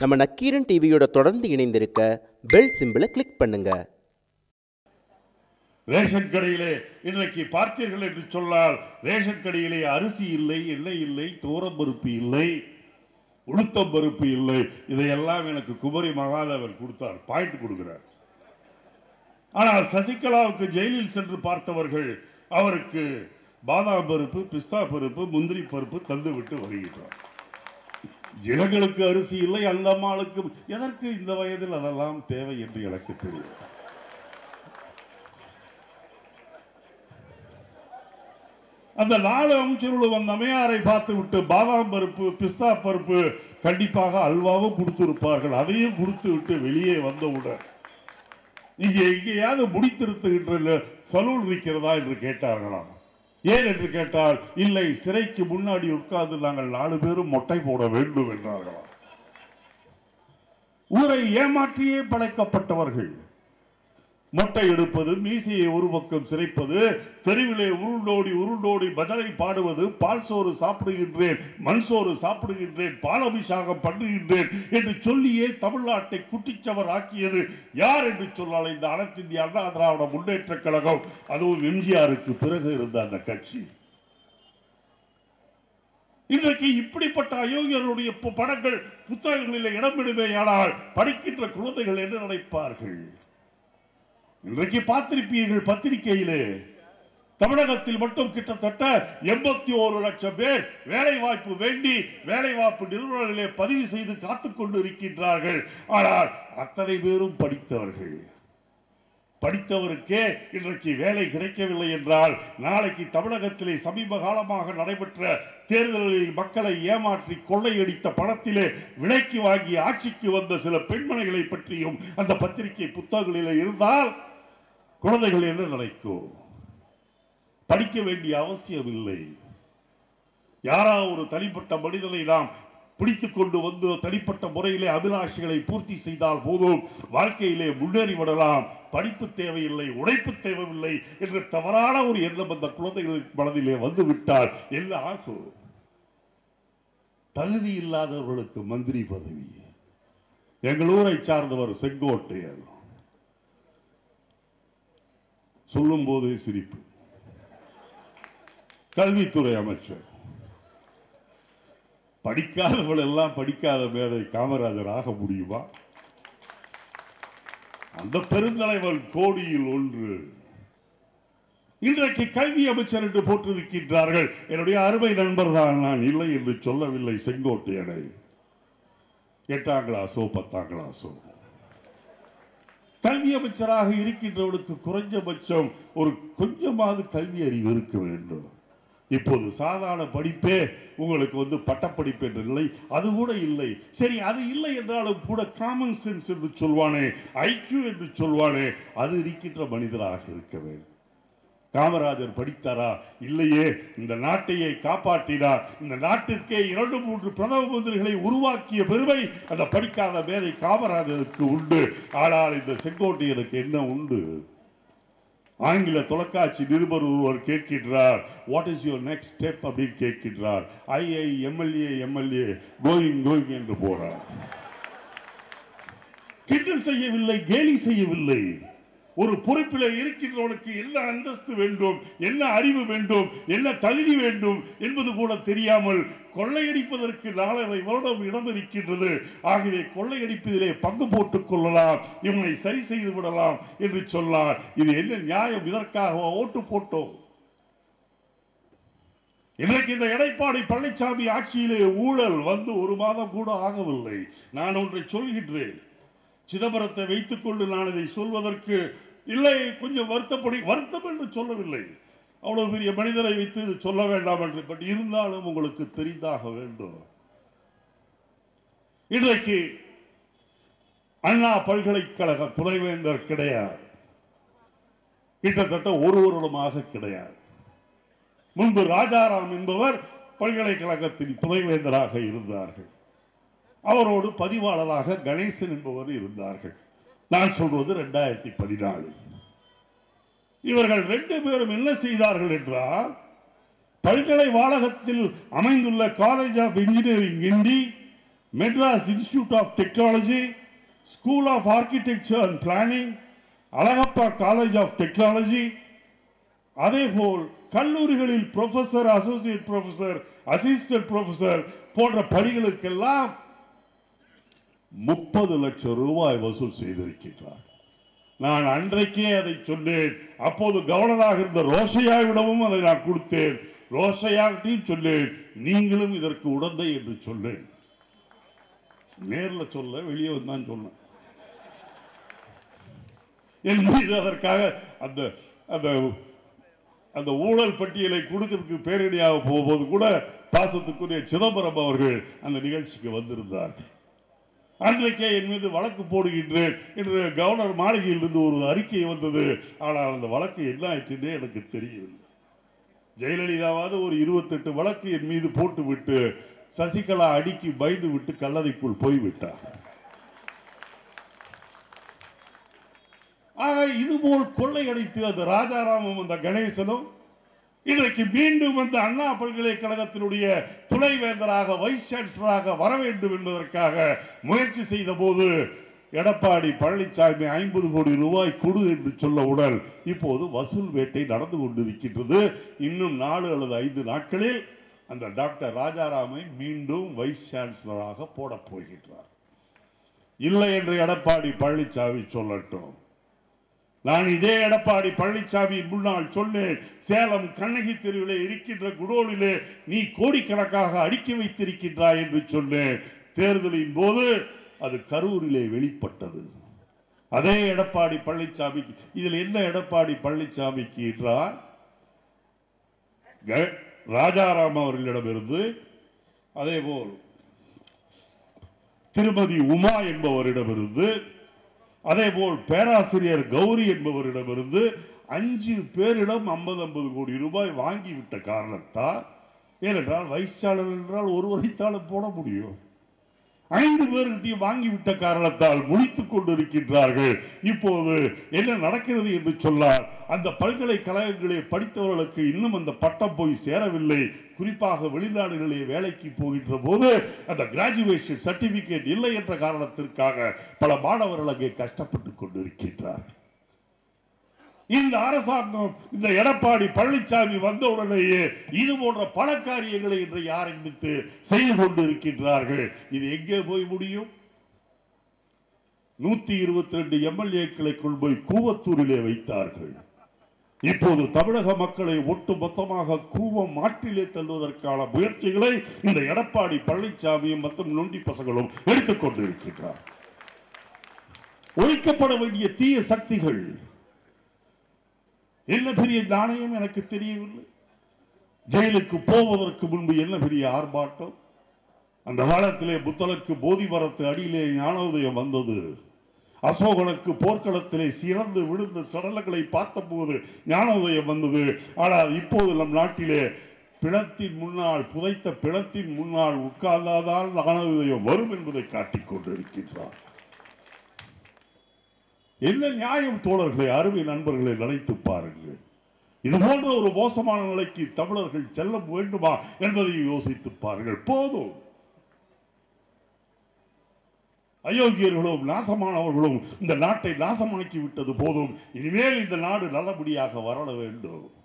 நம்ம நக்கீரன் டிவியோட தொடர்ந்து இணைந்திருக்க பெல் சிம்பிளை கிளிக் பண்ணுங்க ரேஷன் கடையிலே இன்றைக்கு பார்த்தீர்கள் என்று சொன்னால் ரேஷன் கடையிலே அரிசி இல்லை எண்ணெய் இல்லை தூரம் பருப்பு இல்லை உளுத்தம் பருப்பு இல்லை இதையெல்லாம் எனக்கு குமரி மகாதேவன் கொடுத்தார் பாயிண்ட் கொடுக்கிறார் ஆனால் சசிகலாவுக்கு ஜெயிலில் சென்று பார்த்தவர்கள் அவருக்கு பாதாம் பருப்பு பிஸ்தா பருப்பு முந்திரி பருப்பு தந்து விட்டு வருகிறார் இளங்களுக்கு அரிசி இல்லை அந்த அம்மாளுக்கு எதற்கு இந்த வயதில் அதெல்லாம் தேவை என்று எனக்கு தெரியும் அந்த நாலு அமைச்சர்களும் அந்த அம்மையாரை பார்த்து விட்டு பாதாம் பருப்பு பிஸ்தா பருப்பு கண்டிப்பாக அல்வாவும் கொடுத்திருப்பார்கள் அதையும் கொடுத்து விட்டு வெளியே வந்தவுடன் இங்கே எங்கேயாவது முடித்திருத்துகின்ற சலூன் இருக்கிறதா என்று கேட்டார்களாம் ஏன் என்று கேட்டால் இல்லை சிறைக்கு முன்னாடி உட்கார்ந்து நாங்கள் நாலு பேரும் மொட்டை போட வேண்டும் என்றார்களாம் ஊரை ஏமாற்றியே படைக்கப்பட்டவர்கள் மொட்டை எடுப்பது மீசையை ஒரு பக்கம் சிரைப்பது தெருவிலே உருண்டோடி உருண்டோடி பஜனை பாடுவது பால் சோறு சாப்பிடுகின்றேன் மண் சோறு சாப்பிடுகின்றேன் பால் அபிஷேகம் பண்ணுகின்றேன் என்று சொல்லியே தமிழ்நாட்டை குட்டிச்சவர் ஆக்கியது யார் என்று சொன்னால் இந்த அனைத்து இந்திய அண்ணா திராவிட முன்னேற்ற கழகம் அதுவும் எம்ஜிஆருக்கு பிறகு இருந்த அந்த கட்சி இன்றைக்கு இப்படிப்பட்ட அயோக்கியர்களுடைய பு- படங்கள் புத்தகங்களில் இடம்பெறுமேயானால் படிக்கின்ற குழந்தைகள் என்ன நினைப்பார்கள் இன்றைக்கு பார்த்திருப்பீர்கள் பத்திரிகையிலே தமிழகத்தில் மட்டும் கிட்டத்தட்ட எண்பத்தி ஓரு லட்சம் பேர் வேலை வாய்ப்பு வேண்டி வேலை வாய்ப்பு நிறுவனங்களிலே பதிவு செய்து காத்துக் கொண்டு இருக்கின்றார்கள் ஆனால் அத்தனை பேரும் படித்தவர்கள் படித்தவருக்கே இன்றைக்கு வேலை கிடைக்கவில்லை என்றால் நாளைக்கு தமிழகத்திலே சமீப காலமாக நடைபெற்ற தேர்தலில் மக்களை ஏமாற்றி கொள்ளையடித்த பணத்திலே விலைக்கு வாங்கி ஆட்சிக்கு வந்த சில பெண்மணிகளை பற்றியும் அந்த பத்திரிகை புத்தகங்களில் இருந்தால் குழந்தைகள் என்ன நினைக்கும் படிக்க வேண்டிய அவசியம் இல்லை யாரா ஒரு தனிப்பட்ட மனிதனை நாம் பிடித்துக் கொண்டு வந்து தனிப்பட்ட முறையிலே அபிலாஷைகளை பூர்த்தி செய்தால் போதும் வாழ்க்கையிலே முன்னேறி விடலாம் படிப்பு தேவையில்லை உழைப்பு தேவையில்லை என்ற தவறான ஒரு எண்ணம் அந்த குழந்தைகள் மனதிலே வந்து விட்டால் என்ன ஆகும் தகுதி இல்லாதவர்களுக்கு மந்திரி பதவி எங்கள் ஊரை சார்ந்தவர் செங்கோட்டையர் சொல்லும் போதே சிரிப்பு கல்வித்துறை அமைச்சர் படிக்காதவள் எல்லாம் படிக்காத மேதை காமராஜர் ஆக முடியுமா அந்த பெருந்தலைவன் கோடியில் ஒன்று இன்றைக்கு கல்வி அமைச்சர் என்று போட்டிருக்கின்றார்கள் என்னுடைய அருமை நண்பர் தான் நான் இல்லை என்று சொல்லவில்லை செங்கோட்டையனை எட்டாம் கிளாஸோ பத்தாம் கிளாஸோ கல்வி அமைச்சராக இருக்கின்றவனுக்கு குறைஞ்சபட்சம் ஒரு கொஞ்சமாவது கல்வி அறிவு இருக்க வேண்டும் இப்போது சாதாரண படிப்பே உங்களுக்கு வந்து பட்டப்படிப்பு என்ற நிலை அது கூட இல்லை சரி அது இல்லை என்றாலும் கூட காமன் சென்ஸ் என்று சொல்வானே ஐக்கியூ என்று சொல்வானே அது இருக்கின்ற மனிதராக இருக்க வேண்டும் காமராஜர் படித்தாரா இல்லையே இந்த நாட்டையே காப்பாற்றினார் இந்த நாட்டிற்கே இரண்டு மூன்று பிரதம மந்திரிகளை உருவாக்கிய பெருமை அந்த படிக்காத மேதை காமராஜருக்கு உண்டு ஆனால் இந்த செங்கோட்டையனுக்கு என்ன உண்டு ஆங்கில தொலைக்காட்சி நிருபர் ஒருவர் கேட்கின்றார் what is your next step அப்படின்னு கேட்கின்றார் I I MLA MLA going going என்று போறார் கிண்டல் செய்யவில்லை கேலி செய்யவில்லை ஒரு பொறுப்பில் இருக்கின்றவனுக்கு என்ன அந்தஸ்து வேண்டும் என்ன அறிவு வேண்டும் என்ன தகுதி வேண்டும் என்பது கூட தெரியாமல் கொள்ளையடிப்பதற்கு நாலரை வருடம் இடம் இருக்கின்றது ஆகவே கொள்ளையடிப்பதிலே பங்கு போட்டுக் கொள்ளலாம் இவனை சரி செய்து விடலாம் என்று சொன்னார் இது என்ன நியாயம் இதற்காக ஓட்டு போட்டோம் இன்றைக்கு இந்த எடப்பாடி பழனிசாமி ஆட்சியிலே ஊழல் வந்து ஒரு மாதம் கூட ஆகவில்லை நான் ஒன்றை சொல்கின்றேன் சிதம்பரத்தை வைத்துக் கொண்டு நான் இதை சொல்வதற்கு இல்லை கொஞ்சம் வருத்தப்படி வருத்தம் என்று சொல்லவில்லை அவ்வளவு பெரிய மனிதரை வைத்து இது சொல்ல வேண்டாம் என்று பட் இருந்தாலும் உங்களுக்கு தெரிந்தாக வேண்டும் இன்றைக்கு அண்ணா பல்கலைக்கழக துணைவேந்தர் கிடையாது கிட்டத்தட்ட ஒரு வருடமாக கிடையாது முன்பு ராஜாராம் என்பவர் பல்கலைக்கழகத்தின் துணைவேந்தராக இருந்தார்கள் அவரோடு பதிவாளராக கணேசன் என்பவர் இருந்தார்கள் நான் சொல்வது ரெண்டாயிரத்தி பதினாலு இவர்கள் ரெண்டு பேரும் என்ன செய்தார்கள் என்றால் பல்கலை வாழகத்தில் அமைந்துள்ள college of engineering Guindy Madras institute of technology school of architecture and planning Alagappa college of technology அதேபோல் கல்லூரிகளில் professor associate professor assistant professor போன்ற பணிகளுக்கெல்லாம் முப்பது லட்சம் ரூபாய் வசூல் செய்திருக்கின்றார் நான் அன்றைக்கே அதை சொன்னேன் அப்போது கவர்னராக இருந்த ரோஷையாவிடமும் அதை நான் கொடுத்தேன் ரோஷையாகிட்டையும் சொன்னேன் நீங்களும் இதற்கு உடந்தை என்று சொன்னேன் நேர்ல சொல்ல வெளியே வந்தான் சொன்னேன் என் மீது அதற்காக அந்த அந்த அந்த ஊழல் பட்டியலை கொடுக்கிறதுக்கு பேரடியாக போகும்போது கூட பாசத்துக்குரிய சிதம்பரம் அவர்கள் அந்த நிகழ்ச்சிக்கு வந்திருந்தார்கள் அன்றைக்கே என் மீது வழக்கு போடுகின்றேன் என்று கவர்னர் மாளிகையிலிருந்து ஒரு அறிக்கை வந்தது ஆனால் அந்த வழக்கு என்ன ஆயிற்றுன்னே எனக்கு தெரியவில்லை ஜெயலலிதாவாவது ஒரு இருபத்தெட்டு வழக்கு என் மீது போட்டுவிட்டு சசிகலா அடிக்கி பயந்து விட்டு கல்லறைக்குள் போய்விட்டார் ஆக இதுபோல் கொள்ளையடித்து அந்த ராஜாராமும் அந்த கணேசனும் இன்றைக்கு மீண்டும் அந்த அண்ணா பல்கலைக்கழகத்தினுடைய துணைவேந்தராக வைஸ் சான்சலராக வர வேண்டும் என்பதற்காக முயற்சி செய்த போது எடப்பாடி பழனிசாமி ஐம்பது கோடி ரூபாய் கொடு என்று சொல்லவுடன் இப்போது வசூல் வேட்டை நடந்து கொண்டிருக்கின்றது இன்னும் நாலு அல்லது ஐந்து நாட்களில் அந்த டாக்டர் ராஜாராமை மீண்டும் வைஸ் சான்சலராக போடப் போகின்றார் இல்லை என்று எடப்பாடி பழனிசாமி சொல்லட்டும் நான் இதே எடப்பாடி பழனிசாமி முன்னால் சொன்னேன் சேலம் கண்ணகி தெருவிலே இருக்கின்ற குடோனிலே நீ கோடிக்கணக்காக அடுக்கி வைத்திருக்கின்றாய் என்று சொன்னேன் தேர்தலின் போது அது கரூரிலே வெளிப்பட்டது அதே எடப்பாடி பழனிசாமிக்கு இதில் என்ன எடப்பாடி பழனிசாமிக்கு என்றால் க- ராஜாராம் அவர்களிடமிருந்து அதேபோல் திருமதி உமா என்பவரிடமிருந்து அதேபோல் பேராசிரியர் கௌரி என்பவரிடமிருந்து அஞ்சு பேரிடம் ஐம்பது ஐம்பது கோடி ரூபாய் வாங்கிவிட்ட காரணத்தால் ஏனென்றால் வைஸ் சான்சலர் என்றால் ஒருவரைத்தாலும் போட முடியும் ஐந்து பேர்கிட்டையும் வாங்கிவிட்ட காரணத்தால் முழித்துக் கொண்டிருக்கின்றார்கள் இப்போது என்ன நடக்கிறது என்று சொன்னால் அந்த பல்கலைக்கழகங்களே படித்தவர்களுக்கு இன்னும் அந்த பட்டம் போய் சேரவில்லை குறிப்பாக வெளிநாடுகளே வேலைக்கு போகின்ற போது அந்த கிராஜுவேஷன் சர்டிபிகேட் இல்லை என்ற காரணத்திற்காக பல மாணவர்கள் அங்கே கஷ்டப்பட்டுக் கொண்டிருக்கின்றார்கள் இந்த அரசாங்கம் இந்த எடப்பாடி பழனிசாமி வந்த உடனேயே இது போன்ற பல காரியங்களை இன்றைக்கு ஆரம்பித்து செய்து கொண்டிருக்கின்றார்கள் இது எங்கே போய் முடியும் நூத்தி இருபத்தி ரெண்டு எம்எல்ஏக்களை கொண்டு போய் கூவத்தூரிலே வைத்தார்கள் இப்போது தமிழக மக்களை ஒட்டு மொத்தமாக கூவம் மாட்டிலே தள்ளுவதற்கான முயற்சிகளை இந்த எடப்பாடி பழனிசாமியும் மற்றும் நொண்டி பசங்களும் எடுத்துக் கொண்டிருக்கின்றார் ஒழிக்கப்பட வேண்டிய தீய சக்திகள் என்ன பெரிய நாணயம் எனக்கு தெரியவில்லை ஜெயிலுக்கு போவதற்கு முன்பு என்ன பெரிய ஆர்ப்பாட்டம் அந்த காலத்திலே புத்தலுக்கு போதி மரத்து அடியிலே ஞானோதயம் வந்தது அசோகனுக்கு போர்க்களத்திலே சிறந்து விழுந்த சடலங்களை பார்த்தபோது ஞானோதயம் வந்தது ஆனால் இப்போது நம் நாட்டிலே பிணத்தின் முன்னால் புதைத்த பிணத்தின் முன்னால் உட்கார்ந்தாதான் ஞானோதயம் வரும் என்பதை காட்டிக் கொண்டிருக்கின்றார் என்ன நியாயம் தோழர்களை அருமை நண்பர்களை நினைத்து பாருங்கள் இது போன்ற ஒரு மோசமான நிலைக்கு தமிழர்கள் செல்ல வேண்டுமா என்பதை யோசித்து பாருங்கள் போதும் அயோக்கியர்களும் நாசமானவர்களும் இந்த நாட்டை நாசமாக்கி விட்டது போதும் இனிமேல் இந்த நாடு நல்லபடியாக வர வேண்டும்